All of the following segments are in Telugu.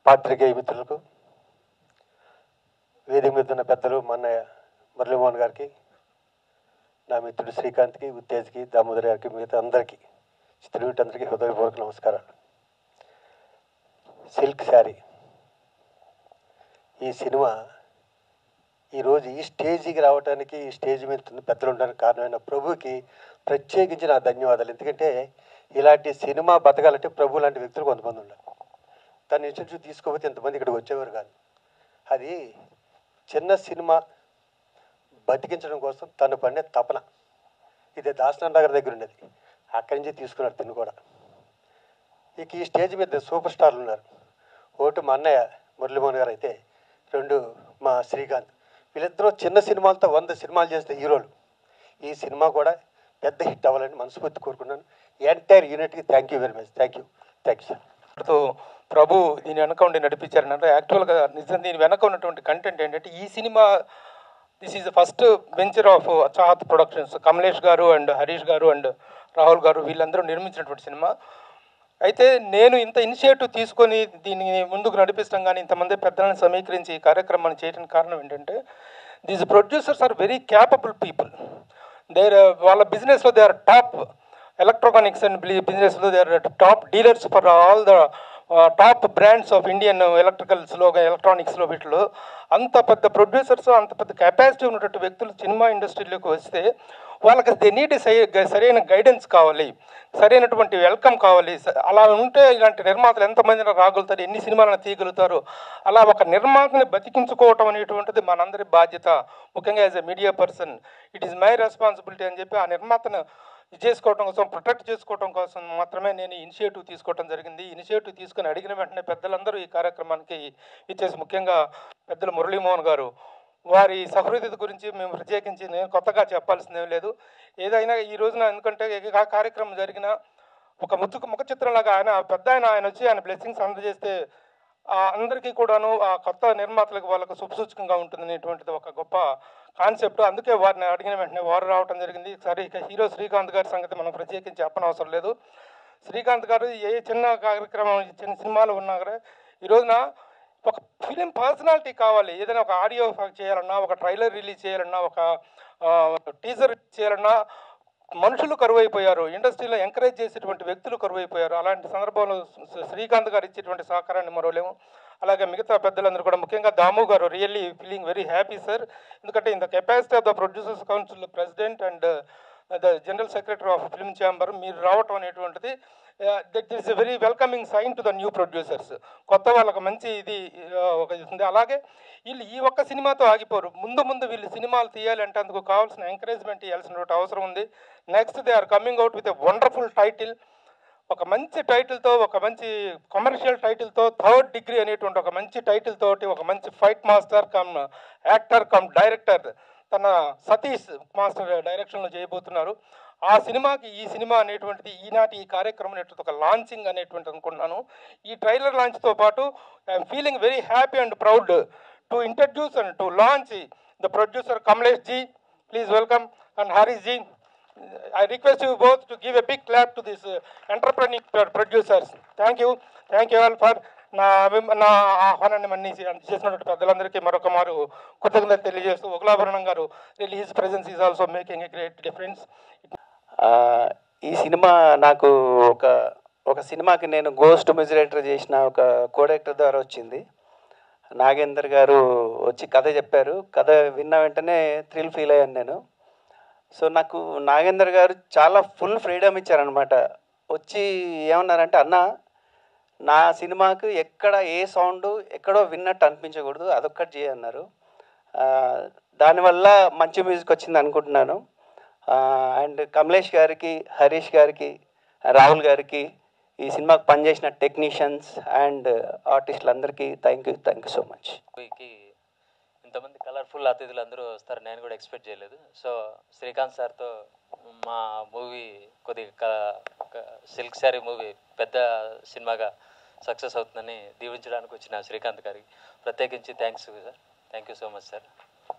పాత్రికేయ మిత్రులకు వేదిక మీద ఉన్న పెద్దలు మా అన్నయ్య మురళీమోహన్ గారికి నా మిత్రుడు శ్రీకాంత్కి ఉత్తేజ్కి దామోదర్ గారికి మిగతా అందరికీ చిత్రవీటందరికీ హృదయపూర్వక నమస్కారాలు సిల్క్ శారీ ఈ సినిమా ఈరోజు ఈ స్టేజీకి రావడానికి ఈ స్టేజ్ మీద ఉన్న పెద్దలు ఉండడానికి కారణమైన ప్రభుకి ప్రత్యేకించి నా ధన్యవాదాలు ఎందుకంటే ఇలాంటి సినిమా బతకాలంటే ప్రభు లాంటి వ్యక్తులు కొంతమంది ఉన్నారు తన ఇన్స్టిట్యూట్ తీసుకోకపోతే ఇంతమంది ఇక్కడికి వచ్చేవారు కాదు అది చిన్న సినిమా బతికించడం కోసం తను పడిన తపన ఇది దాసనాథ్ నగర్ దగ్గర ఉన్నది అక్కడి నుంచి తీసుకున్నారు తిను కూడా ఇక ఈ స్టేజ్ మీద సూపర్ స్టార్లు ఉన్నారు ఒకటి మా అన్నయ్య మురళీమోహన్ గారు అయితే రెండు మా శ్రీకాంత్ వీళ్ళిద్దరూ చిన్న సినిమాలతో వంద సినిమాలు చేసిన హీరోలు ఈ సినిమా కూడా పెద్ద హిట్ అవ్వాలని మనస్ఫూర్తి కోరుకున్నాను ఎంటైర్ యూనిట్కి thank you very much thank you thank you sir తో ప్రభు దీని వెనక ఉండి నడిపించారని అంటే యాక్చువల్గా నిజం దీని వెనక ఉన్నటువంటి కంటెంట్ ఏంటంటే ఈ cinema this is the first venture of Chahat Productions Kamlesh garu and Harish గారు అండ్ రాహుల్ గారు వీళ్ళందరూ నిర్మించినటువంటి సినిమా అయితే నేను ఇంత ఇనిషియేటివ్ తీసుకొని దీన్ని ముందుకు నడిపిస్తాం కానీ ఇంతమంది పెద్దలను సమీకరించి ఈ కార్యక్రమాన్ని చేయడానికి కారణం ఏంటంటే these producers are very capable people there వాళ్ళ బిజినెస్లో they are top electronics and బిజినెస్లో they are top dealers for all the top brands of Indian ఎలక్ట్రికల్స్లో ఎలక్ట్రానిక్స్లో వీటిలో అంత పెద్ద ప్రొడ్యూసర్స్ అంత పెద్ద కెపాసిటీ ఉన్నటువంటి వ్యక్తులు సినిమా ఇండస్ట్రీలోకి వస్తే వాళ్ళకి దే నీడ్ సరైన గైడెన్స్ కావాలి సరైనటువంటి వెల్కమ్ కావాలి స- అలా ఉంటే ఇలాంటి నిర్మాతలు ఎంతమంది రాగలుగుతారు ఎన్ని సినిమాలను తీయగలుగుతారు అలా ఒక నిర్మాతని బతికించుకోవటం అనేటువంటిది మనందరి బాధ్యత ముఖ్యంగా as a media person it is my responsibility అని చెప్పి ఆ నిర్మాతను ఇది చేసుకోవడం కోసం ప్రొటెక్ట్ చేసుకోవడం కోసం మాత్రమే నేను ఇనిషియేటివ్ తీసుకోవడం జరిగింది ఇనిషియేటివ్ తీసుకుని అడిగిన వెంటనే పెద్దలందరూ ఈ కార్యక్రమానికి ఇచ్చేసి ముఖ్యంగా పెద్దలు మురళీమోహన్ గారు వారి సహృదయత గురించి మేము ప్రత్యేకించి నేను కొత్తగా చెప్పాల్సిందేం లేదు ఏదైనా ఈ రోజున ఎందుకంటే ఆ కార్యక్రమం జరిగిన ఒక ముచ్చు ముఖ చిత్రంలాగా ఆయన పెద్ద ఆయన ఆయన వచ్చి ఆయన బ్లెస్సింగ్స్ అందజేస్తే ఆ అందరికీ కూడాను ఆ కొత్త నిర్మాతలకు వాళ్ళకు శుభసూచకంగా ఉంటుంది అనేటువంటిది ఒక గొప్ప కాన్సెప్ట్ అందుకే వారిని అడిగిన వెంటనే వారు రావడం జరిగింది సరే ఇక హీరో శ్రీకాంత్ గారి సంగతి మనం ప్రత్యేకించి చెప్పనవసరం లేదు శ్రీకాంత్ గారు ఏ చిన్న కార్యక్రమం చిన్న సినిమాలు ఉన్నా కూడా ఈ రోజున ఒక ఫిలిం పర్సనాలిటీ కావాలి ఏదైనా ఒక ఆడియో చేయాలన్నా ఒక ట్రైలర్ రిలీజ్ చేయాలన్నా ఒక టీజర్ చేయాలన్నా మనుషులు కరువైపోయారు ఇండస్ట్రీలో ఎంకరేజ్ చేసేటువంటి వ్యక్తులు కరువైపోయారు అలాంటి సందర్భంలో శ్రీ- శ్రీకాంత్ గారు ఇచ్చేటువంటి సహకారాన్ని మరోలేము అలాగే మిగతా పెద్దలందరూ కూడా ముఖ్యంగా Damu garu really feeling very happy sir ఎందుకంటే in the capacity of the producers council president and the general secretary of film chamber మీరు రావటం అనేటువంటిది that is a very welcoming sign to the new producers కొత్త వాళ్ళకి మంచి ఇది ఆ, ఒక ఇది ఉంది అలాగే వీళ్ళు ఈ ఒక్క సినిమాతో ఆగిపోరు ముందు ముందు వీళ్ళు సినిమాలు తీయాలంటే అందుకు కావాల్సిన ఎంకరేజ్మెంట్ ఇవ్వాల్సినటువంటి అవసరం ఉంది next they are coming out with a wonderful title ఒక మంచి టైటిల్తో ఒక మంచి కమర్షియల్ టైటిల్తో థర్డ్ డిగ్రీ అనేటువంటి ఒక మంచి టైటిల్ తోటి ఒక మంచి fight master cum actor cum director తన సతీష్ మాస్టర్ డైరెక్షన్లో చేయబోతున్నారు ఆ సినిమాకి ఈ సినిమా అనేటువంటిది ఈనాటి ఈ కార్యక్రమం అనేటువంటి ఒక లాంచింగ్ అనేటువంటి అనుకుంటున్నాను ఈ ట్రైలర్ లాంచ్తో పాటు I'm feeling very happy and proud to introduce and to launch the producer Kamlesh ji please welcome and Harish ji I request you both to give a big clap to these uh, entrepreneur producers. Thank you. Thank you all for నా అభిమ- నా ఆహ్వానాన్ని మన్నించి చేసినటువంటి పెద్దలందరికీ మరొక మారు కృతజ్ఞతలు తెలియజేస్తూ ఒకలాభరణం garu release presence is also making a great difference ఆ, ఈ సినిమా నాకు ఒక ఒక సినిమాకి నేను గోస్ట్ మ్యూజిలేటర్ చేసిన ఒక కోడెక్టర్ ద్వారా వచ్చింది నాగేందర్ గారు వచ్చి కథ చెప్పారు కథ విన్న వెంటనే థ్రిల్ ఫీల్ అయ్యాను నేను సో నాకు నాగేందర్ గారు చాలా ఫుల్ ఫ్రీడమ్ ఇచ్చారనమాట వచ్చి ఏమన్నారంటే అన్న నా సినిమాకు ఎక్కడ ఏ సౌండ్ ఎక్కడో విన్నట్టు అనిపించకూడదు అదొక్కటి చేయన్నారు ఆ, దానివల్ల మంచి మ్యూజిక్ వచ్చింది అనుకుంటున్నాను అండ్ కమలేష్ గారికి హరీష్ గారికి రాహుల్ గారికి ఈ సినిమాకి పనిచేసిన టెక్నీషియన్స్ అండ్ ఆర్టిస్టులందరికీ thank you thank you so much మూవీకి ఇంతమంది కలర్ఫుల్ అతిథులు అందరూ వస్తారు నేను కూడా ఎక్స్పెక్ట్ చేయలేదు సో శ్రీకాంత్ సార్తో మా మూవీ కొద్దిగా సిల్క్ శారీ మూవీ పెద్ద సినిమాగా సక్సెస్ అవుతుందని దీవించడానికి వచ్చిన శ్రీకాంత్ గారికి ప్రత్యేకించి thanks sir thank you so much sir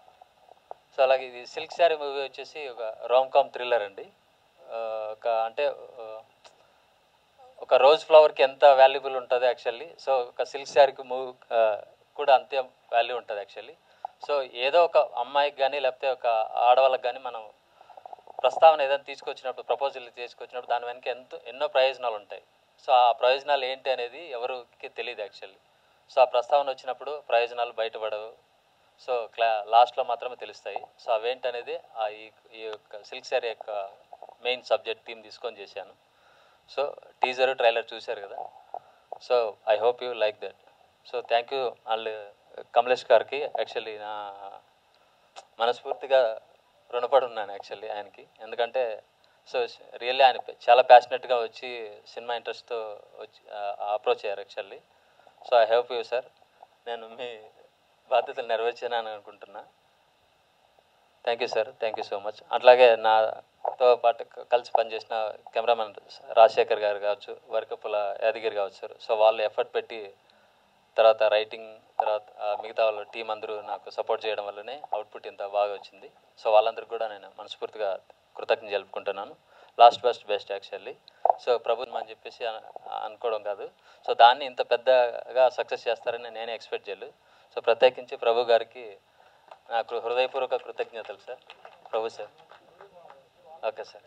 so అలాగే ఇది సిల్క్ శారీ మూవీ వచ్చేసి ఒక రామ్ కామ్ థ్రిల్లర్ అండి ఆ, ఒక అంటే ఆ, ఒక రోజ్ ఫ్లవర్కి ఎంత వాల్యుబుల్ ఉంటుంది యాక్చువల్లీ సో ఒక సిల్క్ శారీకి మూవ్ కూడా అంతే వాల్యూ ఉంటుంది యాక్చువల్లీ సో ఏదో ఒక అమ్మాయికి కానీ లేకపోతే ఒక ఆడవాళ్ళకి కానీ మనం ప్రస్తావన ఏదైనా తీసుకొచ్చినప్పుడు ప్రపోజల్ తీసుకొచ్చినప్పుడు దాని వెనక ఎంతో ఎన్నో ప్రయోజనాలు ఉంటాయి సో ఆ ప్రయోజనాలు ఏంటి అనేది ఎవరికి తెలియదు యాక్చువల్లీ సో ఆ ప్రస్తావన వచ్చినప్పుడు ప్రయోజనాలు బయటపడవు సో క్లా లాస్ట్లో మాత్రమే తెలుస్తాయి సో అవేంటి అనేది ఆ ఈ ఈ యొక్క సిల్క్ శారీ యొక్క మెయిన్ సబ్జెక్ట్ థీమ్ తీసుకొని చేశాను సో టీజర్ ట్రైలర్ చూశారు కదా so I hope you like that so thank you వాళ్ళు కమలేష్ గారికి యాక్చువల్లీ నా మనస్ఫూర్తిగా రుణపడి ఉన్నాను యాక్చువల్లీ ఆయనకి ఎందుకంటే సో రియల్లీ ఆయన చాలా ప్యాషనెట్గా వచ్చి సినిమా ఇంట్రెస్ట్తో వచ్చి అప్రోచ్ అయ్యారు actually so I hope you sir నేను మీ బాధ్యతలు నెరవేర్చానని అనుకుంటున్నా thank you sir thank you so much అట్లాగే నాతో పాటు క- కలిసి పనిచేసిన కెమెరామెన్ రాజశేఖర్ గారు కావచ్చు వరకపుల యాదగిరి కావచ్చు సార్ సో వాళ్ళు ఎఫర్ట్ పెట్టి తర్వాత రైటింగ్ తర్వాత ఆ, మిగతా వాళ్ళ టీం అందరూ నాకు సపోర్ట్ చేయడం వల్లనే అవుట్పుట్ ఇంత బాగా వచ్చింది సో వాళ్ళందరికీ కూడా నేను మనస్ఫూర్తిగా కృతజ్ఞత జరుపుకుంటున్నాను last best best actually so Prabhu అని చెప్పేసి అన- అనుకోవడం కాదు సో దాన్ని ఇంత పెద్దగా సక్సెస్ చేస్తారని నేనే ఎక్స్పెక్ట్ చేయలేదు సో ప్రత్యేకించి ప్రభు గారికి నాకు హృదయపూర్వక కృతజ్ఞతలు sir Prabhu sir okay sir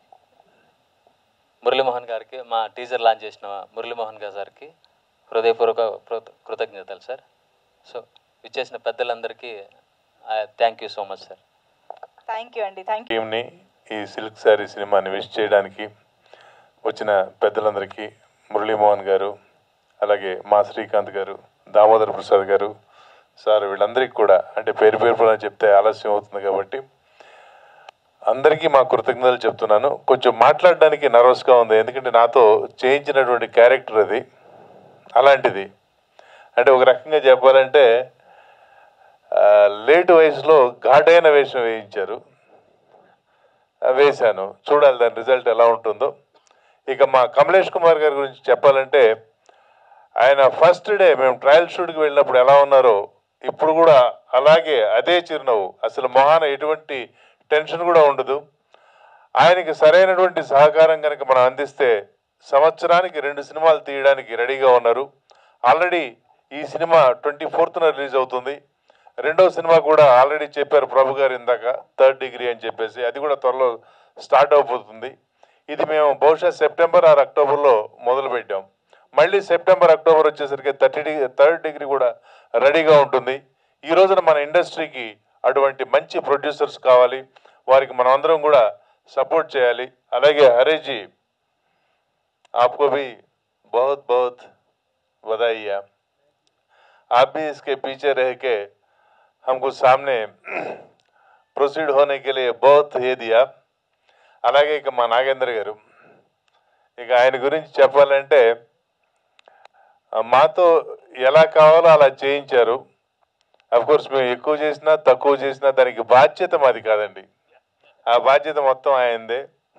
Muralimohan గారికి మా టీజర్ లాంచ్ చేసిన మురళీమోహన్ గారి సార్కి హృదయపూర్వక కృత- కృతజ్ఞతలు సార్ సో ఇచ్చేసిన పెద్దలందరికీ thank you so much sir thank you అండి థ్యాంక్ యూ టీంని ఈ సిల్క్ శారీ సినిమాని విష్ చేయడానికి వచ్చిన పెద్దలందరికీ మురళీమోహన్ గారు అలాగే మా శ్రీకాంత్ గారు దామోదర్ ప్రసాద్ గారు సార్ వీళ్ళందరికీ కూడా అంటే పేరు పేరు కూడా చెప్తే ఆలస్యం అవుతుంది కాబట్టి అందరికీ మా కృతజ్ఞతలు చెప్తున్నాను కొంచెం మాట్లాడడానికి నర్వస్గా ఉంది ఎందుకంటే నాతో చేయించినటువంటి క్యారెక్టర్ అది అలాంటిది అంటే ఒక రకంగా చెప్పాలంటే ఆ, లేటు వయసులో ఘాటైన వేషం వేయించారు ఆ, వేశాను చూడాలి దాని రిజల్ట్ ఎలా ఉంటుందో ఇక మా కమలేష్ కుమార్ గారి గురించి చెప్పాలంటే ఆయన ఫస్ట్ డే మేము ట్రయల్ షూట్కి వెళ్ళినప్పుడు ఎలా ఉన్నారో ఇప్పుడు కూడా అలాగే అదే చిరునవ్వు అసలు మొహాన ఎటువంటి టెన్షన్ కూడా ఉండదు ఆయనకి సరైనటువంటి సహకారం కనుక మనం అందిస్తే సంవత్సరానికి రెండు సినిమాలు తీయడానికి రెడీగా ఉన్నారు ఆల్రెడీ ఈ సినిమా ట్వంటీ ఫోర్త్న రిలీజ్ అవుతుంది రెండో సినిమా కూడా ఆల్రెడీ చెప్పారు ప్రభు గారు ఇందాక థర్డ్ డిగ్రీ అని చెప్పేసి అది కూడా త్వరలో స్టార్ట్ అయిపోతుంది ఇది మేము బహుశా సెప్టెంబర్ ఆర్ అక్టోబర్లో మొదలు పెట్టాం మళ్ళీ సెప్టెంబర్ అక్టోబర్ వచ్చేసరికి థర్టీ డిగ్రీ థర్డ్ డిగ్రీ కూడా రెడీగా ఉంటుంది ఈ రోజున మన ఇండస్ట్రీకి అటువంటి మంచి ప్రొడ్యూసర్స్ కావాలి వారికి మనం అందరం కూడా సపోర్ట్ చేయాలి అలాగే హరీష్ आपको भी बहुत बहुत बधाइयाँ आप भी इसके पीछे रह के हमको सामने ప్రొసీడ్ होने के लिए बहुत ये दिया అలాగే ఇక మా నాగేంద్ర గారు ఇక ఆయన గురించి చెప్పాలంటే ఆ, మాతో ఎలా కావాలో అలా చేయించారు కోర్స్ మేము ఎక్కువ చేసినా తక్కువ చేసినా దానికి బాధ్యత మాది కాదండి ఆ బాధ్యత మొత్తం ఆయనదే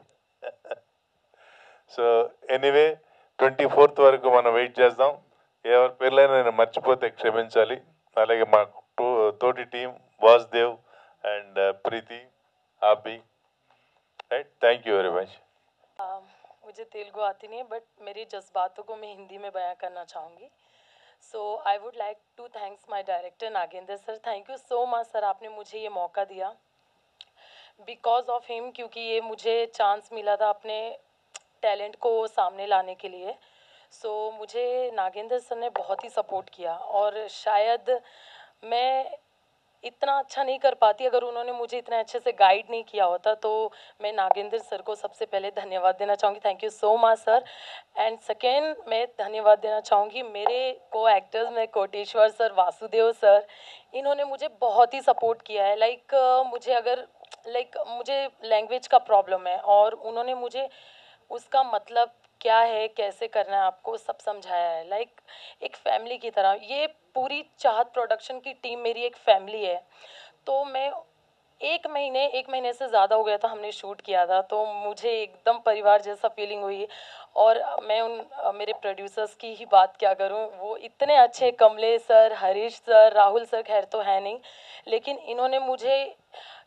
సో ఎనీవే ట్వంటీ ఫోర్త్ వరకు మనం వెయిట్ చేద్దాం ఎవరి పేర్లైనా నేను మర్చిపోతే క్షమించాలి అలాగే మా తో- తోటి టీం వాసుదేవ్ అండ్ ప్రీతి ఆపి right thank you very much Um, मुझे तेलुगु आती नहीं है बट मेरी जज्बातों को मैं हिंदी में बयां करना चाहूँगी so I would like to thanks my director Nagendra sir thank you so much sir आपने मुझे ये मौका दिया बिकॉज ऑफ हिम क्योंकि ये मुझे चांस मिला था अपने टैलेंट को सामने लाने के लिए सो मुझे नागेंद्र सर ने बहुत ही सपोर्ट किया और शायद मैं इतना अच्छा नहीं कर पाती अगर उन्होंने मुझे इतना अच्छे से गाइड नहीं किया होता तो मैं नागेंद्र सर को सबसे पहले धन्यवाद देना चाहूँगी thank you so much sir and second मैं धन्यवाद देना चाहूँगी मेरे को एक्टर्स में कोटेश्वर सर वासुदेव सर इन्होंने मुझे बहुत ही सपोर्ट किया है लाइक मुझे अगर लाइक मुझे लैंग्वेज का प्रॉब्लम है और उन्होंने मुझे उसका मतलब क्या है कैसे करना है आपको सब समझाया है लाइक एक फैमिली की तरह ये पूरी चाहत प्रोडक्शन की टीम मेरी एक फैमिली है तो मैं एक महीने एक महीने से ज़्यादा हो गया था हमने शूट किया था तो मुझे एकदम परिवार जैसा फीलिंग हुई और मैं उन अ, मेरे प्रोड्यूसर्स की ही बात क्या करूं वो इतने अच्छे Kamlesh sir Harish sir Rahul sir खैर तो है नहीं लेकिन इन्होंने मुझे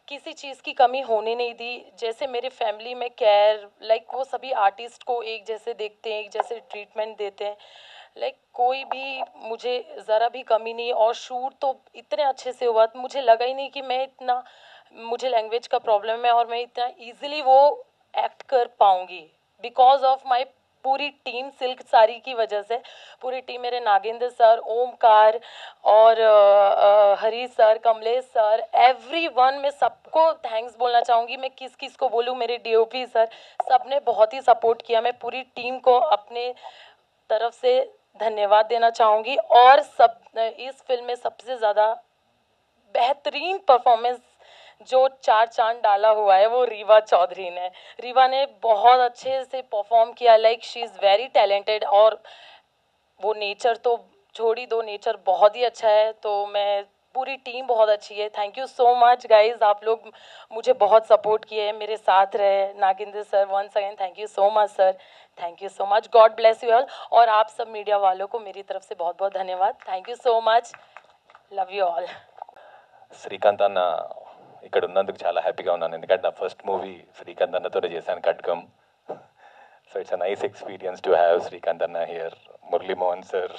किसी चीज़ की कमी होने नहीं दी जैसे मेरे फैमिली में केयर लाइक वो सभी आर्टिस्ट को एक जैसे देखते हैं एक जैसे ट्रीटमेंट देते हैं लाइक कोई भी मुझे ज़रा भी कमी नहीं और शूट तो इतने अच्छे से हुआ मुझे लगा ही नहीं कि मैं इतना मुझे लैंग्वेज का प्रॉब्लम है और मैं इतना इजीली वो एक्ट कर पाऊंगी बिकॉज ऑफ माई पूरी टीम सिल्क सारी की वजह से पूरी टीम मेरे नागेंद्र सर ओमकार और अ, अ, Hari sir Kamlesh sir everyone मैं सबको थैंक्स बोलना चाहूँगी मैं किस किस को बोलूँ मेरे डीओपी सर सब ने बहुत ही सपोर्ट किया मैं पूरी टीम को अपने तरफ से धन्यवाद देना चाहूँगी और सब इस फिल्म में सबसे ज़्यादा बेहतरीन परफॉर्मेंस जो चार चांद डाला हुआ है वो रीवा चौधरी ने रीवा ने बहुत अच्छे से परफॉर्म किया like she is very talented और वो नेचर तो छोड़ ही दो नेचर बहुत ही अच्छा है तो मैं पूरी टीम बहुत अच्छी है thank you so much guys आप लोग मुझे बहुत सपोर्ट किए मेरे साथ रहे Nagender sir once again thank you so much sir thank you so much God bless you all और आप सब मीडिया वालों को मेरी तरफ से बहुत बहुत धन्यवाद thank you so much love you all Srikanth అన్న ఇక్కడ ఉన్నందుకు చాలా హ్యాపీగా ఉన్నాను ఎందుకంటే నా ఫస్ట్ మూవీ శ్రీకాంత్ అన్నతో చేశాను కట్కం so it's a nice experience to have Srikanth అన్న here Murali Mohan sir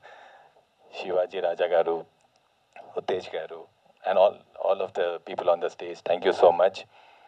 Sivaji Raja garu Uttej garu and all all of the people on the stage thank you so much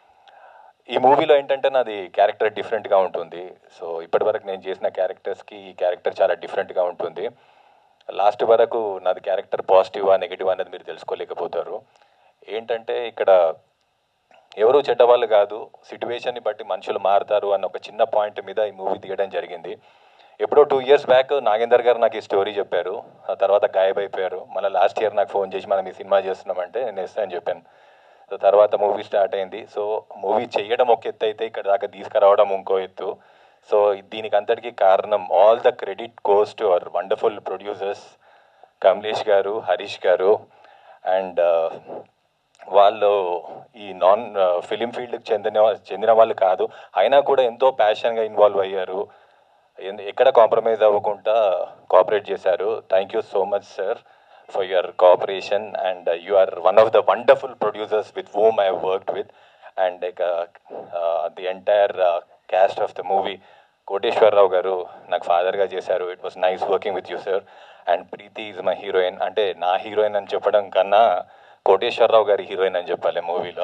ఈ మూవీలో ఏంటంటే నాది క్యారెక్టర్ డిఫరెంట్గా ఉంటుంది సో ఇప్పటివరకు నేను చేసిన క్యారెక్టర్స్కి ఈ క్యారెక్టర్ చాలా డిఫరెంట్గా ఉంటుంది లాస్ట్ వరకు నాది క్యారెక్టర్ పాజిటివా నెగిటివ్ అనేది మీరు తెలుసుకోలేకపోతారు ఏంటంటే ఇక్కడ ఎవరు చెడ్డవాళ్ళు కాదు సిట్యువేషన్ని బట్టి మనుషులు మారుతారు అన్న ఒక చిన్న పాయింట్ మీద ఈ మూవీ తీయడం జరిగింది ఎప్పుడో టూ ఇయర్స్ బ్యాక్ నాగేందర్ గారు నాకు ఈ స్టోరీ చెప్పారు ఆ తర్వాత గాయబైపోయారు మళ్ళీ లాస్ట్ ఇయర్ నాకు ఫోన్ చేసి మనం ఈ సినిమా చేస్తున్నామంటే నేను ఇస్తానని చెప్పాను సో తర్వాత మూవీ స్టార్ట్ అయింది సో మూవీ చేయడం ఒక ఎత్తు అయితే ఇక్కడ దాకా తీసుకురావడం ఇంకో ఎత్తు సో దీనికి అంతటికీ కారణం all the credit goes to our wonderful producers Kamlesh garu Harish గారు అండ్ వాళ్ళు ఈ నాన్ ఫిలిం ఫీల్డ్కి చెందిన చెందిన వాళ్ళు కాదు అయినా కూడా ఎంతో ప్యాషన్గా ఇన్వాల్వ్ అయ్యారు ఎన్- ఎక్కడ కాంప్రమైజ్ అవ్వకుండా కోఆపరేట్ చేశారు thank you so much sir for your cooperation and you are one of the wonderful producers with home I worked with and the entire cast of the movie Koteswararao garu నాకు ఫాదర్గా చేశారు it was nice working with you sir and Preethi is my heroine అంటే నా హీరోయిన్ అని చెప్పడం కన్నా కోటేశ్వరరావు గారి హీరోయిన్ అని చెప్పాలి మూవీలో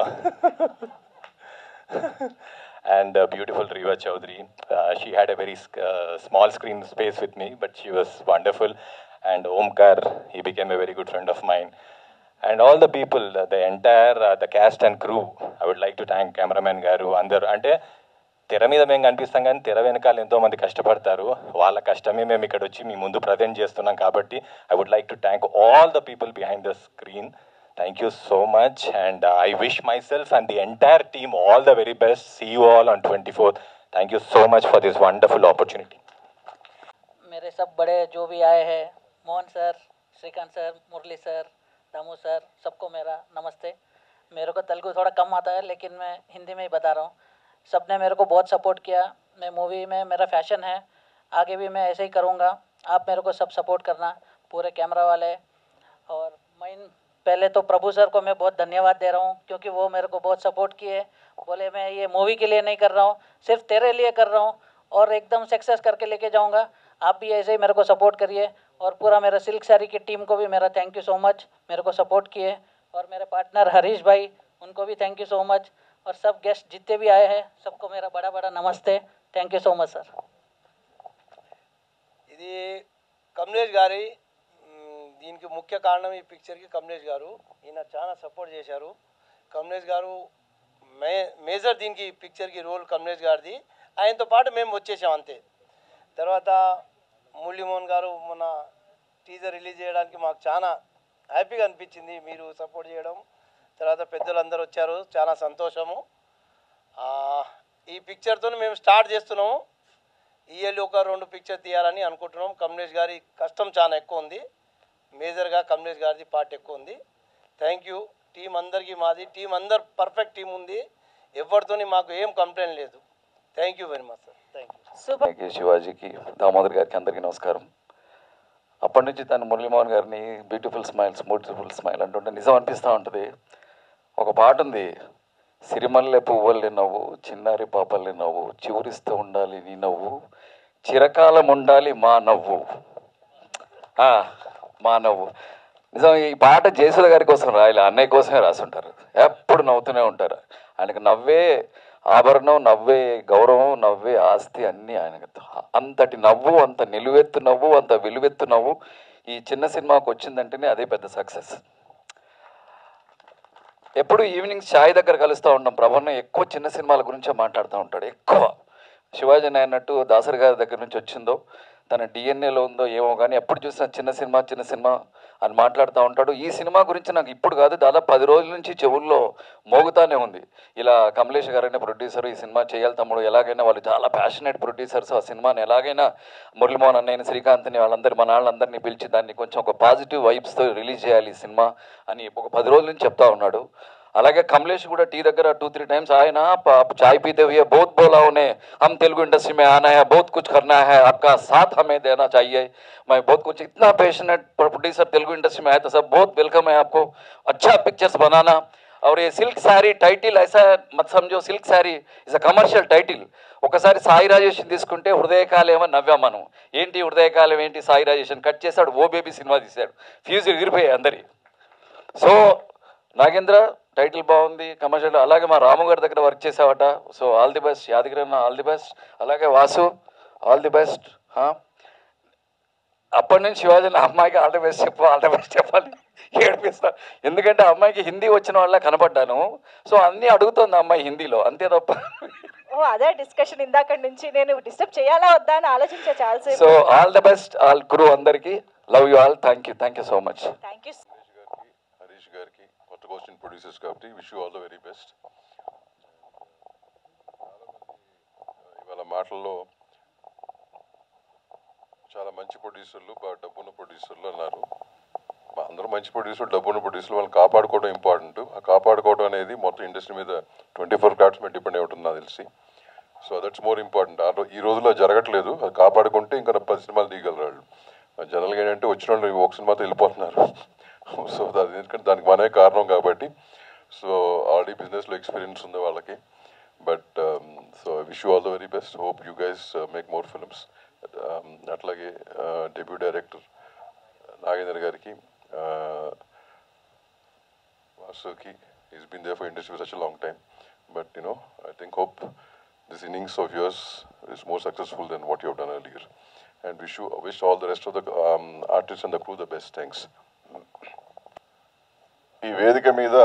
and uh, beautiful Riva Chaudhary. Uh, she had a very uh, small screen space with me, but she was wonderful. And Omkar, he became a very good friend of mine. And all the people, uh, the entire uh, the cast and crew, I would like to thank cameraman గారు అందరు అంటే తెర మీద మేము కనిపిస్తాం కానీ తెర వెనకాల ఎంతో మంది కష్టపడతారు వాళ్ళ కష్టమే మేము ఇక్కడ వచ్చి మీ ముందు ప్రజెంట్ చేస్తున్నాం కాబట్టి I would like to thank all the people behind the screen thank you so much and I wish myself and the entire team all the very best see you all on twenty fourth thank you so much for this wonderful opportunity मेरे सब बड़े जो भी आए हैं Mohan sir Srikanth sir Murali sir Damu sir सबको मेरा नमस्ते मेरे को तेलुगु थोड़ा कम आता है लेकिन मैं हिंदी में ही बता रहा हूँ सब ने मेरे को बहुत सपोर्ट किया मैं मूवी में मेरा फैशन है आगे भी मैं ऐसे ही करूँगा आप मेरे को सब सपोर्ट करना पूरे कैमरा वाले और मैं पहले तो प्रभु सर को मैं बहुत धन्यवाद दे रहा हूँ क्योंकि वो मेरे को बहुत सपोर्ट किए बोले मैं ये मूवी के लिए नहीं कर रहा हूँ सिर्फ तेरे लिए कर रहा हूँ और एकदम सक्सेस करके लेके जाऊँगा आप भी ऐसे ही मेरे को सपोर्ट करिए और पूरा मेरा सिल्क सारी की टीम को भी मेरा थैंक यू सो मच मेरे को सपोर्ट किए और मेरे पार्टनर हरीश भाई उनको भी थैंक यू सो मच और सब गेस्ट जितने भी आए हैं सबको मेरा बड़ा बड़ा नमस्ते thank you so much sir ఇది కమలేష్ గారి మ్, దీనికి ముఖ్య కారణం ఈ పిక్చర్కి కమలేష్ గారు ఈయన చాలా సపోర్ట్ చేశారు కమలేష్ గారు మే మేజర్ దీనికి ఈ పిక్చర్కి రోల్ కమలేష్ గారిది ఆయనతో పాటు మేము వచ్చేసాం అంతే తర్వాత మురళీమోహన్ గారు మొన్న టీజర్ రిలీజ్ చేయడానికి మాకు చాలా హ్యాపీగా అనిపించింది మీరు సపోర్ట్ చేయడం తర్వాత పెద్దలందరూ వచ్చారు చాలా సంతోషము ఆ, ఈ పిక్చర్తో మేము స్టార్ట్ చేస్తున్నాము ఇయర్లీ ఒక రెండు పిక్చర్ తీయాలని అనుకుంటున్నాం కమలేష్ గారి కష్టం చాలా ఎక్కువ ఉంది మేజర్గా కమలేష్ గారిది పార్ట్ ఎక్కువ ఉంది థ్యాంక్ యూ టీం అందరికీ మాది టీం అందరు పర్ఫెక్ట్ టీం ఉంది ఎవరితోని మాకు ఏం కంప్లైంట్ లేదు thank you very much sir thank you అలాగే శివాజీకి దామోదర్ గారికి అందరికీ నమస్కారం అప్పటి నుంచి తను మురళీమోహన్ గారిని బ్యూటిఫుల్ స్మైల్స్ బ్యూటిఫుల్ స్మైల్ అంటుంటే నిజం అనిపిస్తూ ఉంటుంది ఒక పాట ఉంది సిరిమల్లె పువ్వుల్ని నవ్వు చిన్నారి పాపల్ని నవ్వు చివురిస్తూ ఉండాలి నీ నవ్వు చిరకాలం ఉండాలి మా నవ్వు ఆ, మా నవ్వు నిజం ఈ పాట జయసుల గారి కోసం రాయలే అన్నయ్య కోసమే రాసుంటారు ఎప్పుడు నవ్వుతూనే ఉంటారు ఆయనకు నవ్వే ఆభరణం నవ్వే గౌరవం నవ్వే ఆస్తి అన్నీ ఆయనకు అంతటి నవ్వు అంత నిలువెత్తు నవ్వు అంత విలువెత్తు నవ్వు ఈ చిన్న సినిమాకు వచ్చిందంటేనే అదే పెద్ద సక్సెస్ ఎప్పుడు ఈవినింగ్ ఛాయ్ దగ్గర కలుస్తూ ఉంటాం ప్రభన్న ఎక్కువ చిన్న సినిమాల గురించే మాట్లాడుతూ ఉంటాడు ఎక్కువ శివాజీ అన్నట్టు దాసరి గారి దగ్గర నుంచి వచ్చిందో తన డిఎన్ఏలో ఉందో ఏమో కానీ ఎప్పుడు చూసినా చిన్న సినిమా చిన్న సినిమా అని మాట్లాడుతూ ఉంటాడు ఈ సినిమా గురించి నాకు ఇప్పుడు కాదు దాదాపు పది రోజుల నుంచి చెవుల్లో మోగుతానే ఉంది ఇలా కమలేష్ గారు అనే ప్రొడ్యూసర్ ఈ సినిమా చేయాలి తమ్ముడు ఎలాగైనా వాళ్ళు చాలా ప్యాషనేట్ ప్రొడ్యూసర్స్ ఆ సినిమాని ఎలాగైనా మురళీమోహన్ అన్నయ్యని శ్రీకాంత్ని వాళ్ళందరి మన వాళ్ళందరినీ పిలిచి దాన్ని కొంచెం ఒక పాజిటివ్ వైబ్స్తో రిలీజ్ చేయాలి ఈ సినిమా అని ఒక పది రోజుల నుంచి చెప్తా ఉన్నాడు అలాగే కమలేష్ కూడా టీ దగ్గర టూ త్రీ టైమ్స్ ఆయన "आप चाय पीते हुए बहुत बोला उन्हें हम तेलुगु इंडस्ट्री में आना है बहुत कुछ करना है आपका साथ हमें देना चाहिए मैं बहुत कुछ इतना पैशनेट प्रोड्यूसर तेलुगु इंडस्ट्री में आया तो सब बहुत वेलकम है आपको अच्छा पिक्चर्स बनाना और ये सिल्क శారీ టైటిల్ ఐసా మత్ సమझो silk sari is a commercial title ఒకసారి సాయి రాజేషన్ తీసుకుంటే హృదయకాలేమో నవ్వాం మనం ఏంటి హృదయకాలం ఏంటి సాయి రాజేషన్ కట్ చేశాడు ఓ బేబీ సినిమా తీశాడు ఫ్యూజ్ ఎగిరిపోయాయి అందరి సో నాగేంద్ర టైటిల్ బాగుంది కమర్షియల్ అలాగే మా రాము గారి దగ్గర వర్క్ చేసావట so all the best Yadagiri అన్న ఆల్ ది బెస్ట్ అలాగే వాసు ఆల్ ది బెస్ట్ అప్పటి నుంచి శివాజీ నా అమ్మాయికి ఆల్ ది బెస్ట్ చెప్పు ఆల్ ది బెస్ట్ చెప్పాలి ఏడిపిస్తా ఎందుకంటే ఆ అమ్మాయికి హిందీ వచ్చిన వాళ్ళ కనపడ్డాను సో అన్నీ అడుగుతుంది ఆ అమ్మాయి హిందీలో అంతే తప్ప ఓ అదే డిస్కషన్ ఇందాక నుంచి నేను డిస్టర్బ్ చేయాలా వద్దా అని ఆలోచించా చాలాసేపు so all the best all crew అందరికీ love you all thank you thank you so much thank you Harish గారికి కొత్తగా వచ్చిన ప్రొడ్యూసర్స్ కాబట్టి wish you all the very best ఇవాళ మాటల్లో చాలా మంచి ప్రొడ్యూసర్లు బాగా డబ్బున్న ప్రొడ్యూసర్లు అన్నారు మా అందరూ మంచి ప్రొడ్యూసర్ డబ్బున్న ప్రొడ్యూసర్లు వాళ్ళని కాపాడుకోవడం ఇంపార్టెంట్ ఆ కాపాడుకోవడం అనేది మొత్తం ఇండస్ట్రీ మీద ట్వంటీ ఫోర్ క్రాఫ్ట్స్ మీద డిపెండ్ అయి ఉంటుంది నాకు తెలిసి సో దట్స్ మోర్ ఇంపార్టెంట్ ఆ రో- ఈ రోజుల్లో జరగట్లేదు అది కాపాడుకుంటే ఇంకా పది సినిమాలు తీయగలరు వాళ్ళు జనరల్గా ఏంటంటే వచ్చిన వాళ్ళు ఒక సినిమాతో వెళ్ళిపోతున్నారు సో అది ఎందుకంటే దానికి మనమే కారణం కాబట్టి సో ఆల్రెడీ బిజినెస్లో ఎక్స్పీరియన్స్ ఉంది వాళ్ళకి but so wish you all the very best hope you guys make more films అట్లాగే డెబ్యూ డైరెక్టర్ నాగేంద్ర గారికి Vasuki is been there for industry such long time but you know I think hope this innings of yours is more successful then what you done earlier and wish you wish all the rest of the artist and the crew the best thanks ఈ వేదిక మీద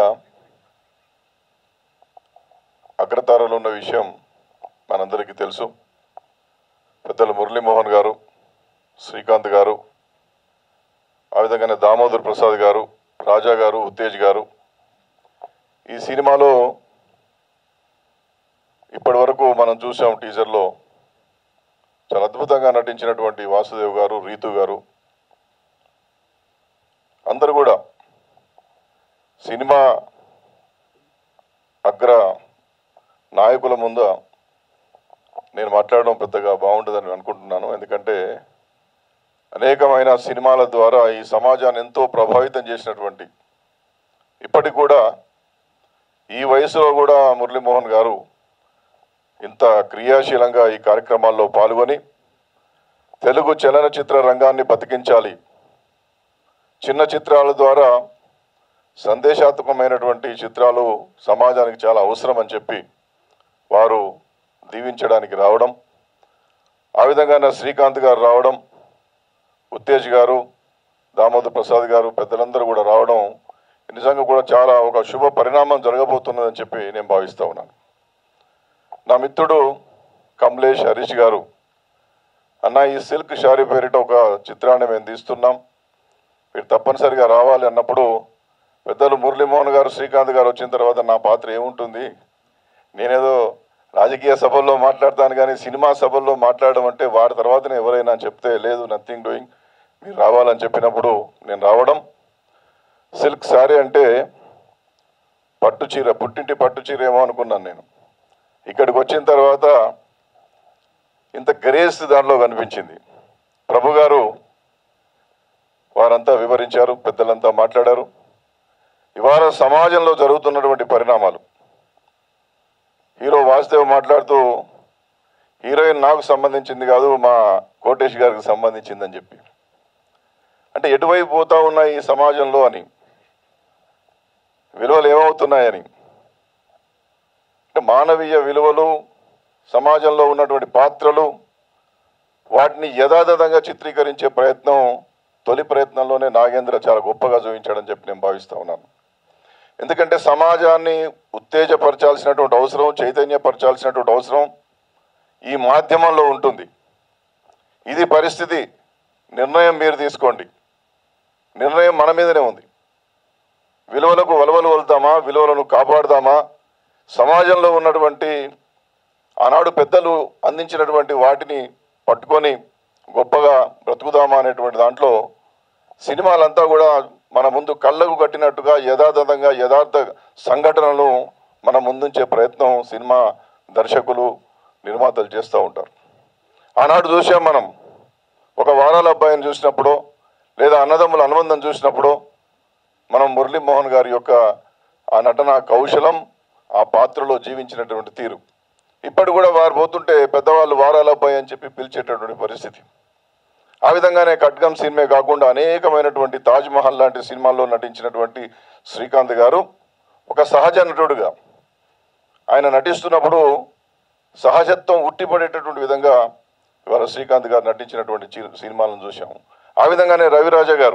అగ్రతారలో ఉన్న విషయం మనందరికీ తెలుసు పెద్దలు మురళీమోహన్ గారు శ్రీకాంత్ గారు ఆ విధంగానే దామోదర్ ప్రసాద్ గారు రాజా గారు ఉత్తేజ్ గారు ఈ సినిమాలో ఇప్పటి వరకు మనం చూసాం టీజర్లో చాలా అద్భుతంగా నటించినటువంటి వాసుదేవ్ గారు రీతు గారు అందరూ కూడా సినిమా అగ్ర నాయకుల ముందు నేను మాట్లాడడం పెద్దగా బాగుంటుందని అనుకుంటున్నాను ఎందుకంటే అనేకమైన సినిమాల ద్వారా ఈ సమాజాన్ని ఎంతో ప్రభావితం చేసినటువంటి ఇప్పటికి కూడా ఈ వయసులో కూడా మురళీమోహన్ గారు ఇంత క్రియాశీలంగా ఈ కార్యక్రమాల్లో పాల్గొని తెలుగు చలనచిత్ర రంగాన్ని బతికించాలి చిన్న చిత్రాల ద్వారా సందేశాత్మకమైనటువంటి చిత్రాలు సమాజానికి చాలా అవసరం అని చెప్పి వారు దీవించడానికి రావడం ఆ విధంగానే శ్రీకాంత్ గారు రావడం ఉత్తేజ్ గారు దామోదర్ ప్రసాద్ గారు పెద్దలందరూ కూడా రావడం నిజంగా కూడా చాలా ఒక శుభ పరిణామం జరగబోతున్నదని చెప్పి నేను భావిస్తా ఉన్నాను నా మిత్రుడు కమలేష్ హరీష్ గారు అన్న ఈ సిల్క్ షారీ పేరిట ఒక చిత్రాన్ని మేము తీస్తున్నాం మీరు తప్పనిసరిగా రావాలి అన్నప్పుడు పెద్దలు మురళీమోహన్ గారు శ్రీకాంత్ గారు వచ్చిన తర్వాత నా పాత్ర ఏముంటుంది నేనేదో రాజకీయ సభల్లో మాట్లాడతాను కానీ సినిమా సభల్లో మాట్లాడడం అంటే వారి తర్వాతనే ఎవరైనా చెప్తే లేదు నథింగ్ డూయింగ్ మీరు రావాలని చెప్పినప్పుడు నేను రావడం సిల్క్ శారీ అంటే పట్టు చీర పుట్టింటి పట్టు చీర ఏమో అనుకున్నాను నేను ఇక్కడికి వచ్చిన తర్వాత ఇంత గ్రేస్ దానిలో కనిపించింది ప్రభు గారు వారంతా వివరించారు పెద్దలంతా మాట్లాడారు ఇవాళ సమాజంలో జరుగుతున్నటువంటి పరిణామాలు హీరో వాసుదేవ్ మాట్లాడుతూ హీరోయిన్ నాకు సంబంధించింది కాదు మా కోటేష్ గారికి సంబంధించిందని చెప్పి అంటే ఎటువైపు పోతా ఉన్నాయి ఈ సమాజంలో అని విలువలు ఏమవుతున్నాయని అంటే మానవీయ విలువలు సమాజంలో ఉన్నటువంటి పాత్రలు వాటిని యథాతథంగా చిత్రీకరించే ప్రయత్నం తొలి ప్రయత్నంలోనే నాగేంద్ర చాలా గొప్పగా చూపించాడని చెప్పి నేను భావిస్తా ఉన్నాను ఎందుకంటే సమాజాన్ని ఉత్తేజపరచాల్సినటువంటి అవసరం చైతన్యపరచాల్సినటువంటి అవసరం ఈ మాధ్యమంలో ఉంటుంది ఇది పరిస్థితి నిర్ణయం మీరు తీసుకోండి నిర్ణయం మన మీదనే ఉంది విలువలకు వలవలు వలుతామా విలువలను కాపాడుదామా సమాజంలో ఉన్నటువంటి ఆనాడు పెద్దలు అందించినటువంటి వాటిని పట్టుకొని గొప్పగా బ్రతుకుదామా అనేటువంటి దాంట్లో సినిమాలంతా కూడా మన ముందు కళ్ళకు కట్టినట్టుగా యథాతథంగా యథార్థ సంఘటనలు మన ముందుంచే ప్రయత్నం సినిమా దర్శకులు నిర్మాతలు చేస్తూ ఉంటారు ఆనాడు చూసాం మనం ఒక వారాల అబ్బాయిని చూసినప్పుడు లేదా అన్నదమ్ముల అనుబంధం చూసినప్పుడు మనం మురళీమోహన్ గారి యొక్క ఆ నటన కౌశలం ఆ పాత్రలో జీవించినటువంటి తీరు ఇప్పటి కూడా వారు పోతుంటే పెద్దవాళ్ళు వారాల అబ్బాయి అని చెప్పి పిలిచేటటువంటి పరిస్థితి ఆ విధంగానే ఖడ్గం సినిమా కాకుండా అనేకమైనటువంటి తాజ్ మహల్ లాంటి సినిమాల్లో నటించినటువంటి శ్రీకాంత్ గారు ఒక సహజ నటుడుగా ఆయన నటిస్తున్నప్పుడు సహజత్వం ఉట్టిపడేటటువంటి విధంగా ఇవాళ శ్రీకాంత్ గారు నటించినటువంటి చి- సినిమాలను చూసాము ఆ విధంగానే రవిరాజ గారు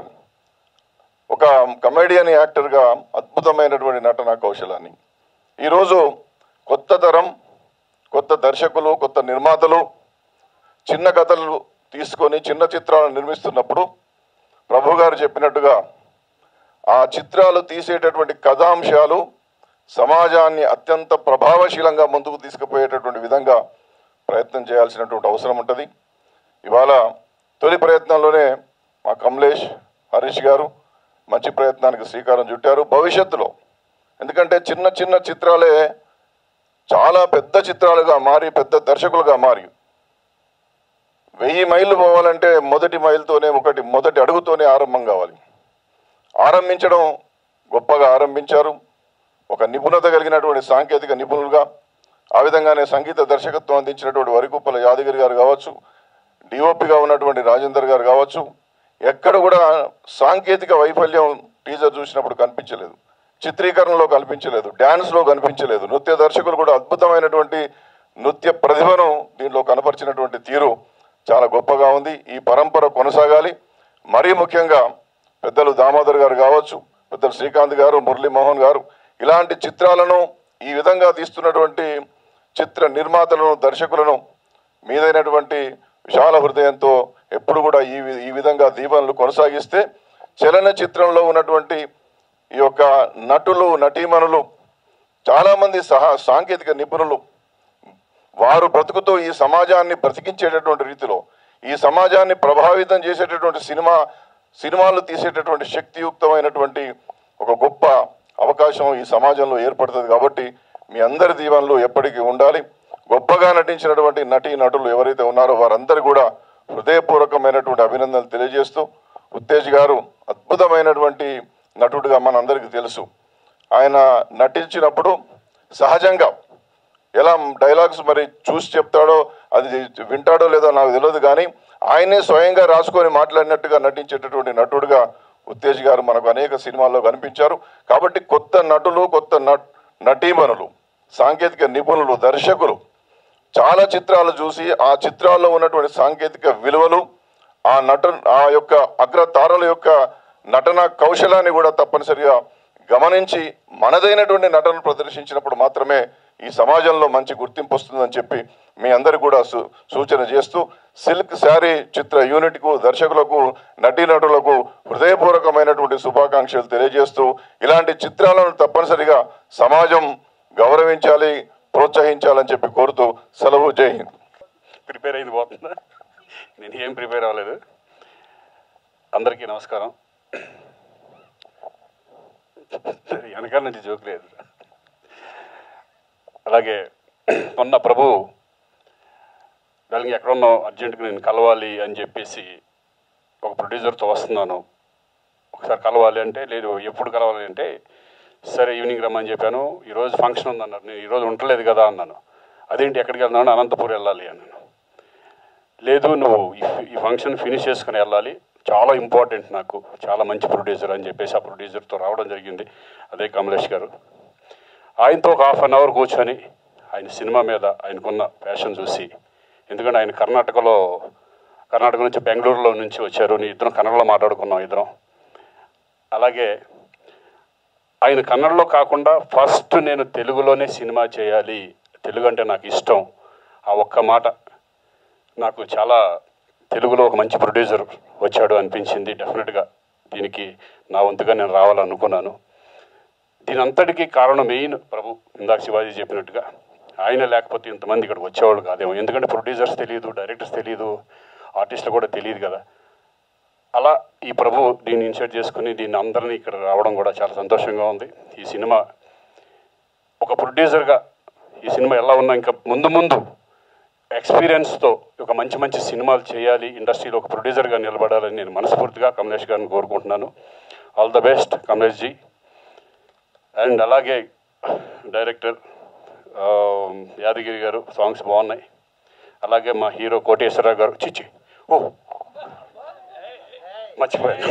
ఒక కమెడియన్ యాక్టర్గా అద్భుతమైనటువంటి నటన కౌశలాన్ని ఈరోజు కొత్త తరం కొత్త దర్శకులు కొత్త నిర్మాతలు చిన్న కథలు తీసుకొని చిన్న చిత్రాలను నిర్మిస్తున్నప్పుడు ప్రభు గారు చెప్పినట్టుగా ఆ చిత్రాలు తీసేటటువంటి కథాంశాలు సమాజాన్ని అత్యంత ప్రభావశీలంగా ముందుకు తీసుకుపోయేటటువంటి విధంగా ప్రయత్నం చేయాల్సినటువంటి అవసరం ఉంటుంది ఇవాళ తొలి ప్రయత్నంలోనే మా కమలేష్ హరీష్ గారు మంచి ప్రయత్నానికి శ్రీకారం చుట్టారు భవిష్యత్తులో ఎందుకంటే చిన్న చిన్న చిత్రాలే చాలా పెద్ద చిత్రాలుగా మారి పెద్ద దర్శకులుగా మారి వెయ్యి మైళ్ళు పోవాలంటే మొదటి మైలుతోనే ఒకటి మొదటి అడుగుతోనే ఆరంభం కావాలి ఆరంభించడం గొప్పగా ఆరంభించారు ఒక నిపుణత కలిగినటువంటి సాంకేతిక నిపుణులుగా ఆ విధంగానే సంగీత దర్శకత్వం అందించినటువంటి వరికుప్పల యాదగిరి గారు కావచ్చు డిఓపిగా ఉన్నటువంటి రాజేందర్ గారు కావచ్చు ఎక్కడ కూడా సాంకేతిక వైఫల్యం టీజర్ చూసినప్పుడు కనిపించలేదు చిత్రీకరణలో కనిపించలేదు డ్యాన్స్లో కనిపించలేదు నృత్య దర్శకులు కూడా అద్భుతమైనటువంటి నృత్య ప్రతిభను దీనిలో కనపరిచినటువంటి తీరు చాలా గొప్పగా ఉంది ఈ పరంపర కొనసాగాలి మరీ ముఖ్యంగా పెద్దలు దామోదర్ గారు కావచ్చు పెద్దలు శ్రీకాంత్ గారు మురళీమోహన్ గారు ఇలాంటి చిత్రాలను ఈ విధంగా తీస్తున్నటువంటి చిత్ర నిర్మాతలను దర్శకులను మీదైనటువంటి విశాల హృదయంతో ఎప్పుడు కూడా ఈ వి- ఈ విధంగా దీవెనలు కొనసాగిస్తే చలన చిత్రంలో ఉన్నటువంటి ఈ యొక్క నటులు నటీమణులు చాలామంది సహా సాంకేతిక నిపుణులు వారు బ్రతుకుతూ ఈ సమాజాన్ని బ్రతికించేటటువంటి రీతిలో ఈ సమాజాన్ని ప్రభావితం చేసేటటువంటి సినిమా సినిమాలు తీసేటటువంటి శక్తియుక్తమైనటువంటి ఒక గొప్ప అవకాశం ఈ సమాజంలో ఏర్పడుతుంది కాబట్టి మీ అందరి దీవెనలు ఎప్పటికీ ఉండాలి గొప్పగా నటించినటువంటి నటీ నటులు ఎవరైతే ఉన్నారో వారందరూ కూడా హృదయపూర్వకమైనటువంటి అభినందనలు తెలియజేస్తూ ఉత్తేజ్ గారు అద్భుతమైనటువంటి నటుడుగా మనందరికీ తెలుసు ఆయన నటించినప్పుడు సహజంగా ఎలా డైలాగ్స్ మరి చూసి చెప్తాడో అది వింటాడో లేదో నాకు తెలియదు కానీ ఆయనే స్వయంగా రాసుకొని మాట్లాడినట్టుగా నటించేటటువంటి నటుడుగా ఉత్తేజ్ గారు మనకు అనేక సినిమాల్లో కనిపించారు కాబట్టి కొత్త నటులు కొత్త నట్ నటీమణులు సాంకేతిక నిపుణులు దర్శకులు చాలా చిత్రాలు చూసి ఆ చిత్రాల్లో ఉన్నటువంటి సాంకేతిక విలువలు ఆ నట ఆ యొక్క అగ్ర తారల యొక్క నటన కౌశలాన్ని కూడా తప్పనిసరిగా గమనించి మనదైనటువంటి నటన ప్రదర్శించినప్పుడు మాత్రమే ఈ సమాజంలో మంచి గుర్తింపు వస్తుందని చెప్పి మీ అందరికి కూడా సు సూచన చేస్తూ సిల్క్ శారీ చిత్ర యూనిట్కు దర్శకులకు నటీనటులకు హృదయపూర్వకమైనటువంటి శుభాకాంక్షలు తెలియజేస్తూ ఇలాంటి చిత్రాలను తప్పనిసరిగా సమాజం గౌరవించాలి ప్రోత్సహించాలని చెప్పి కోరుతూ సెలవు జై హింద్ ప్రిపేర్ అయింది పోతుందా నేను ఏం ప్రిపేర్ అవ్వలేదు అందరికీ నమస్కారం సరే, వెనకాల నుంచి జోక్ లేదు అలాగే మొన్న ప్రభు దానికి ఎక్కడున్నో అర్జెంటుగా నేను కలవాలి అని చెప్పేసి ఒక ప్రొడ్యూసర్తో వస్తున్నాను ఒకసారి కలవాలి అంటే లేదు ఎప్పుడు కలవాలి అంటే సరే ఈవినింగ్ రమ్మని చెప్పాను ఈరోజు ఫంక్షన్ ఉందన్నారు నేను ఈరోజు ఉండలేదు కదా అన్నాను అదేంటి ఎక్కడికి వెళ్తున్నాను అనంతపూర్ వెళ్ళాలి అన్నాను లేదు నువ్వు ఈ- ఈ ఫంక్షన్ ఫినిష్ చేసుకుని వెళ్ళాలి చాలా ఇంపార్టెంట్ నాకు చాలా మంచి ప్రొడ్యూసర్ అని చెప్పేసి ఆ ప్రొడ్యూసర్తో రావడం జరిగింది అదే కమలేష్ గారు ఆయనతో ఒక హాఫ్ అన్ అవర్ కూర్చొని ఆయన సినిమా మీద ఆయనకున్న ప్యాషన్ చూసి ఎందుకంటే ఆయన కర్ణాటకలో కర్ణాటక నుంచి బెంగళూరులో నుంచి వచ్చారు నీ ఇద్దరం కన్నడలో మాట్లాడుకున్నాం ఇద్దరం అలాగే ఆయన కన్నడలో కాకుండా ఫస్ట్ నేను తెలుగులోనే సినిమా చేయాలి తెలుగు అంటే నాకు ఇష్టం ఆ ఒక్క మాట నాకు చాలా తెలుగులో ఒక మంచి ప్రొడ్యూసర్ వచ్చాడు అనిపించింది డెఫినెట్గా దీనికి నా వంతుగా నేను రావాలనుకున్నాను దీని అంతటికీ కారణం మెయిన్ ప్రభు ఇందాక శివాజీ చెప్పినట్టుగా ఆయన లేకపోతే ఇంతమంది ఇక్కడికి వచ్చేవాళ్ళు కాదేమో ఎందుకంటే ప్రొడ్యూసర్స్ తెలియదు డైరెక్టర్స్ తెలియదు ఆర్టిస్టులు కూడా తెలియదు కదా అలా ఈ ప్రభు దీన్ని ఇన్షర్ట్ చేసుకుని దీన్ని అందరినీ ఇక్కడ రావడం కూడా చాలా సంతోషంగా ఉంది ఈ సినిమా ఒక ప్రొడ్యూసర్గా ఈ సినిమా ఎలా ఉన్నా ఇంకా ముందు ముందు ఎక్స్పీరియన్స్తో ఒక మంచి మంచి సినిమాలు చేయాలి ఇండస్ట్రీలో ఒక ప్రొడ్యూసర్గా నిలబడాలని నేను మనస్ఫూర్తిగా కమలేష్ గారిని కోరుకుంటున్నాను all the best Kamlesh ji and అలాగే డైరెక్టర్ ఆ, యాదగిరి గారు సాంగ్స్ బాగున్నాయి అలాగే మా హీరో కోటేశ్వరరావు గారు చిచ్చి ఓ మర్చిపోయాను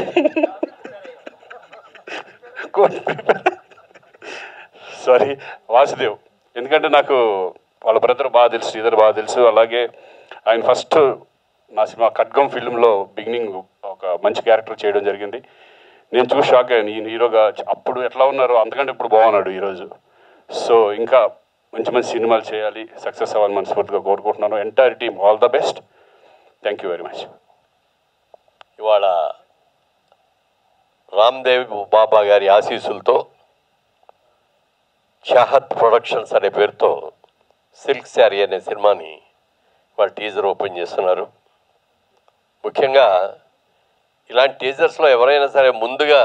సారీ వాసుదేవ్ ఎందుకంటే నాకు వాళ్ళ బ్రదర్ బాగా తెలుసు శ్రీధర్ బాగా తెలుసు అలాగే ఆయన ఫస్ట్ నా సినిమా ఖడ్గం ఫిల్మ్లో బిగినింగ్ ఒక మంచి క్యారెక్టర్ చేయడం జరిగింది నేను చూసి షాక్ అయ్యాను ఈయన హీరోగా అప్పుడు ఎట్లా ఉన్నారో అంతకంటే ఇప్పుడు బాగున్నాడు ఈరోజు సో ఇంకా మంచి మంచి సినిమాలు చేయాలి సక్సెస్ అవ్వాలని మనస్ఫూర్తిగా కోరుకుంటున్నాను entire team all the best thank you very much ఇవాళ రామ్దేవ్ బాబా గారి ఆశీస్సులతో చాహత్ ప్రొడక్షన్స్ అనే పేరుతో సిల్క్ శారీ అనే సినిమాని వాళ్ళ టీజర్ ఓపెన్ చేస్తున్నారు ముఖ్యంగా ఇలాంటి టీజర్స్లో ఎవరైనా సరే ముందుగా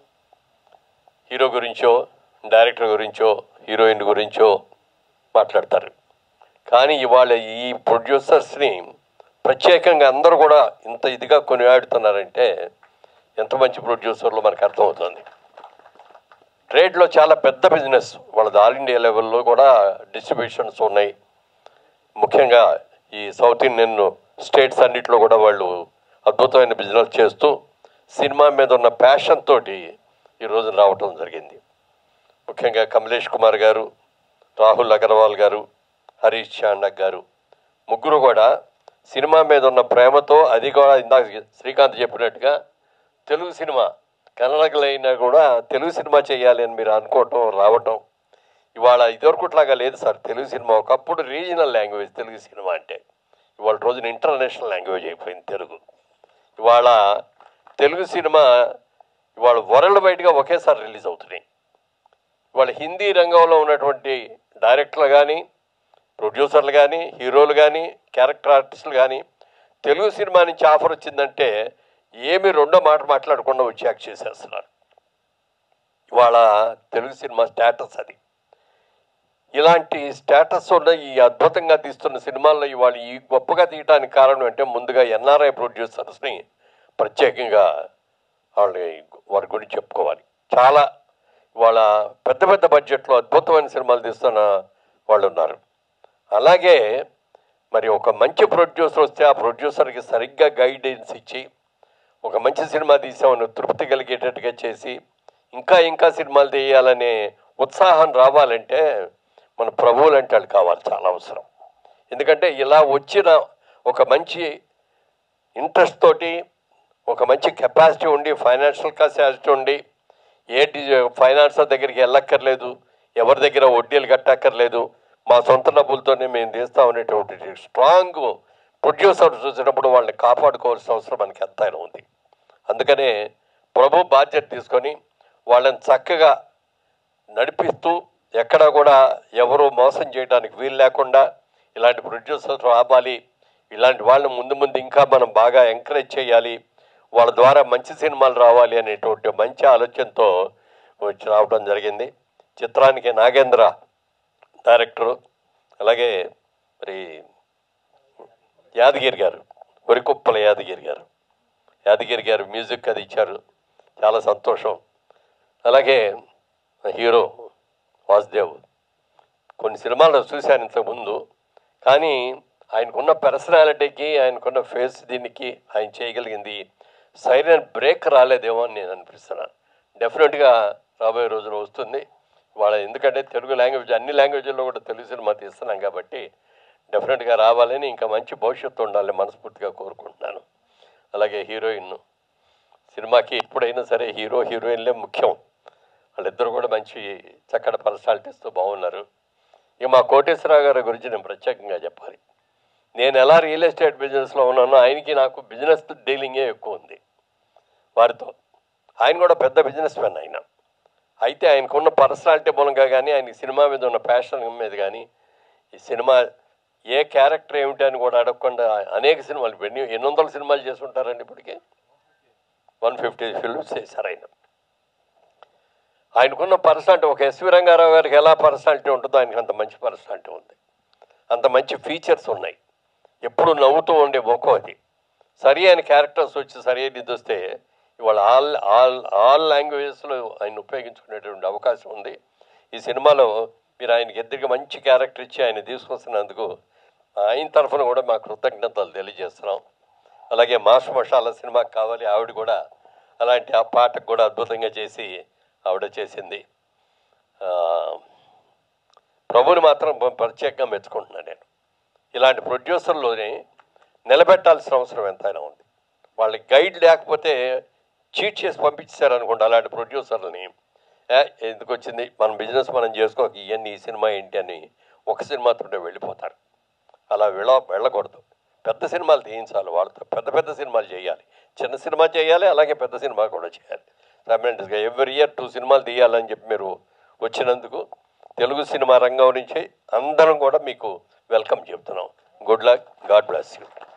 హీరో గురించో డైరెక్టర్ గురించో హీరోయిన్ గురించో మాట్లాడతారు కానీ ఇవాళ ఈ ప్రొడ్యూసర్స్ని ప్రత్యేకంగా అందరూ కూడా ఇంత ఇదిగా కొనియాడుతున్నారంటే ఎంత మంచి ప్రొడ్యూసర్లు మనకు అర్థమవుతుంది ట్రేడ్లో చాలా పెద్ద బిజినెస్ వాళ్ళది ఆల్ ఇండియా లెవెల్లో కూడా డిస్ట్రిబ్యూషన్స్ ఉన్నాయి ముఖ్యంగా ఈ సౌత్ ఇండియన్ స్టేట్స్ అన్నిట్లో కూడా వాళ్ళు అద్భుతమైన బిజినెస్ చేస్తూ సినిమా మీద ఉన్న ప్యాషన్ తోటి ఈరోజు రావటం జరిగింది ముఖ్యంగా కమలేష్ కుమార్ గారు రాహుల్ అగర్వాల్ గారు హరీష్ చాండక్ గారు ముగ్గురు కూడా సినిమా మీద ఉన్న ప్రేమతో అది కూడా ఇందాక శ్రీకాంత్ చెప్పినట్టుగా తెలుగు సినిమా కన్నడకులైనా కూడా తెలుగు సినిమా చేయాలి అని మీరు అనుకోవటం రావటం ఇవాళ ఇదివరకుట్లాగా లేదు సార్ తెలుగు సినిమా ఒకప్పుడు రీజనల్ లాంగ్వేజ్ తెలుగు సినిమా అంటే ఇవాళ రోజున ఇంటర్నేషనల్ లాంగ్వేజ్ అయిపోయింది తెలుగు ఇవాళ తెలుగు సినిమా ఇవాళ వరల్డ్ వైడ్గా ఒకేసారి రిలీజ్ అవుతున్నాయి ఇవాళ హిందీ రంగంలో ఉన్నటువంటి డైరెక్టర్లు కానీ ప్రొడ్యూసర్లు కానీ హీరోలు కానీ క్యారెక్టర్ ఆర్టిస్టులు కానీ తెలుగు సినిమా నుంచి ఆఫర్ వచ్చిందంటే ఏమి రెండో మాట మాట్లాడకుండా వచ్చి యాక్ట్ చేసేస్తున్నారు ఇవాళ తెలుగు సినిమా స్టేటస్ అది ఇలాంటి స్టేటస్ ఉన్న ఈ అద్భుతంగా తీస్తున్న సినిమాల్లో ఇవాళ ఈ గొప్పగా తీయడానికి కారణం అంటే ముందుగా ఎన్ఆర్ఐ ప్రొడ్యూసర్స్ని ప్రత్యేకంగా వాళ్ళని వారి గురించి చెప్పుకోవాలి చాలా వాళ్ళ పెద్ద పెద్ద బడ్జెట్లో అద్భుతమైన సినిమాలు తీస్తున్న వాళ్ళు ఉన్నారు అలాగే మరి ఒక మంచి ప్రొడ్యూసర్ వస్తే ఆ ప్రొడ్యూసర్కి సరిగ్గా గైడెన్స్ ఇచ్చి ఒక మంచి సినిమా తీసామని తృప్తి కలిగేటట్టుగా చేసి ఇంకా ఇంకా సినిమాలు తీయాలనే ఉత్సాహం రావాలంటే మన ప్రభువులు అంటే వాళ్ళు కావాలి చాలా అవసరం ఎందుకంటే ఇలా వచ్చిన ఒక మంచి ఇంట్రెస్ట్ తోటి ఒక మంచి కెపాసిటీ ఉండి ఫైనాన్షియల్ కెపాసిటీ ఉండి ఏ ఫైనాన్సర్ దగ్గరికి వెళ్ళక్కర్లేదు ఎవరి దగ్గర వడ్డీలు కట్టక్కర్లేదు మా సొంత డబ్బులతోనే మేము తీస్తాం అనేటువంటి స్ట్రాంగ్ ప్రొడ్యూసర్ చూసినప్పుడు వాళ్ళని కాపాడుకోవాల్సిన అవసరం మనకి ఎంతైనా ఉంది అందుకనే ప్రభు బాధ్యత తీసుకొని వాళ్ళని చక్కగా నడిపిస్తూ ఎక్కడ కూడా ఎవరు మోసం చేయడానికి వీలు లేకుండా ఇలాంటి ప్రొడ్యూసర్స్ రావాలి ఇలాంటి వాళ్ళని ముందు ముందు ఇంకా మనం బాగా ఎంకరేజ్ చేయాలి వాళ్ళ ద్వారా మంచి సినిమాలు రావాలి అనేటువంటి మంచి ఆలోచనతో వచ్చి రావడం జరిగింది చిత్రానికి నాగేంద్ర డైరెక్టరు అలాగే మరి యాదగిరి గారు వరికుప్పల యాదగిరి గారు యాదగిరి గారు మ్యూజిక్ అది ఇచ్చారు చాలా సంతోషం అలాగే హీరో వాసుదేవ్ కొన్ని సినిమాల్లో చూశాను ఇంతకుముందు కానీ ఆయనకున్న పర్సనాలిటీకి ఆయనకున్న ఫేస్ దీనికి ఆయన చేయగలిగింది సైలెంట్ బ్రేక్ రాలేదేమో అని నేను అనిపిస్తున్నాను డెఫినెట్గా రాబోయే రోజులు వస్తుంది వాళ్ళ ఎందుకంటే తెలుగు లాంగ్వేజ్ అన్ని లాంగ్వేజ్ల్లో కూడా తెలుగు సినిమా తీస్తున్నాం కాబట్టి డెఫినెట్గా రావాలని ఇంకా మంచి భవిష్యత్తు ఉండాలని మనస్ఫూర్తిగా కోరుకుంటున్నాను అలాగే హీరోయిన్ సినిమాకి ఎప్పుడైనా సరే హీరో హీరోయిన్లే ముఖ్యం వాళ్ళిద్దరు కూడా మంచి చక్కటి పర్సనాలిటీస్తో బాగున్నారు ఇక మా కోటేశ్వరరావు గారి గురించి నేను ప్రత్యేకంగా చెప్పాలి నేను ఎలా రియల్ ఎస్టేట్ బిజినెస్లో ఉన్నానో ఆయనకి నాకు బిజినెస్ డీలింగే ఎక్కువ ఉంది వారితో ఆయన కూడా పెద్ద బిజినెస్ మ్యాన్ ఆయన అయితే ఆయనకున్న పర్సనాలిటీ మూలంగా కానీ ఆయన సినిమా మీద ఉన్న ప్యాషన్ మీద కానీ ఈ సినిమా ఏ క్యారెక్టర్ ఏమిటి అని కూడా అడగకుండా అనేక సినిమాలు ఎన్ని ఎన్ని వందల సినిమాలు చేసి ఉంటారండి ఇప్పటికే వన్ ఫిఫ్టీ ఫిల్మ్స్ చేశారు ఆయన ఆయనకున్న పర్సనాలిటీ ఒక ఎస్వి రంగారావు గారికి ఎలా పర్సనాలిటీ ఉంటుందో ఆయనకి అంత మంచి పర్సనాలిటీ ఉంది అంత మంచి ఫీచర్స్ ఉన్నాయి ఎప్పుడు నవ్వుతూ ఉండే ముఖం అది సరి అయిన క్యారెక్టర్స్ వచ్చి సరి అయిన ఇది వస్తే ఇవాళ ఆల్ ఆల్ ఆల్ లాంగ్వేజెస్లో ఆయన ఉపయోగించుకునేటువంటి అవకాశం ఉంది ఈ సినిమాలో మీరు ఆయనకి ఎదురుగా మంచి క్యారెక్టర్ ఇచ్చి ఆయన తీసుకొస్తున్నందుకు ఆయన తరఫున కూడా మా కృతజ్ఞతలు తెలియజేస్తున్నాం అలాగే మాస్ మషాల సినిమాకి కావాలి ఆవిడ కూడా అలాంటి ఆ పాటకు కూడా అద్భుతంగా చేసి ఆవిడ చేసింది ఆ, ప్రభుని మాత్రం ప- ప్రత్యేకంగా మెచ్చుకుంటున్నాను నేను ఇలాంటి ప్రొడ్యూసర్లోనే నిలబెట్టాల్సిన అవసరం ఎంతైనా ఉంది వాళ్ళకి గైడ్ లేకపోతే చీట్ చేసి పంపించారు అనుకోండి అలాంటి ప్రొడ్యూసర్లని "ఏ, ఎందుకు వచ్చింది మన బిజినెస్ మనం చేసుకోక ఇవన్నీ ఈ సినిమా ఏంటి అని ఒక సినిమాతోనే వెళ్ళిపోతారు అలా వెళ్ళ వెళ్ళకూడదు పెద్ద సినిమాలు తీయించాలి వాళ్ళతో పెద్ద పెద్ద సినిమాలు చేయాలి చిన్న సినిమా చేయాలి అలాగే పెద్ద సినిమా కూడా చేయాలి సైమల్టేనియస్గా ఎవ్రీ ఇయర్ టూ సినిమాలు తీయాలని చెప్పి మీరు వచ్చినందుకు తెలుగు సినిమా రంగం నుంచి అందరం కూడా మీకు వెల్కమ్ చెప్తున్నాం good luck god bless you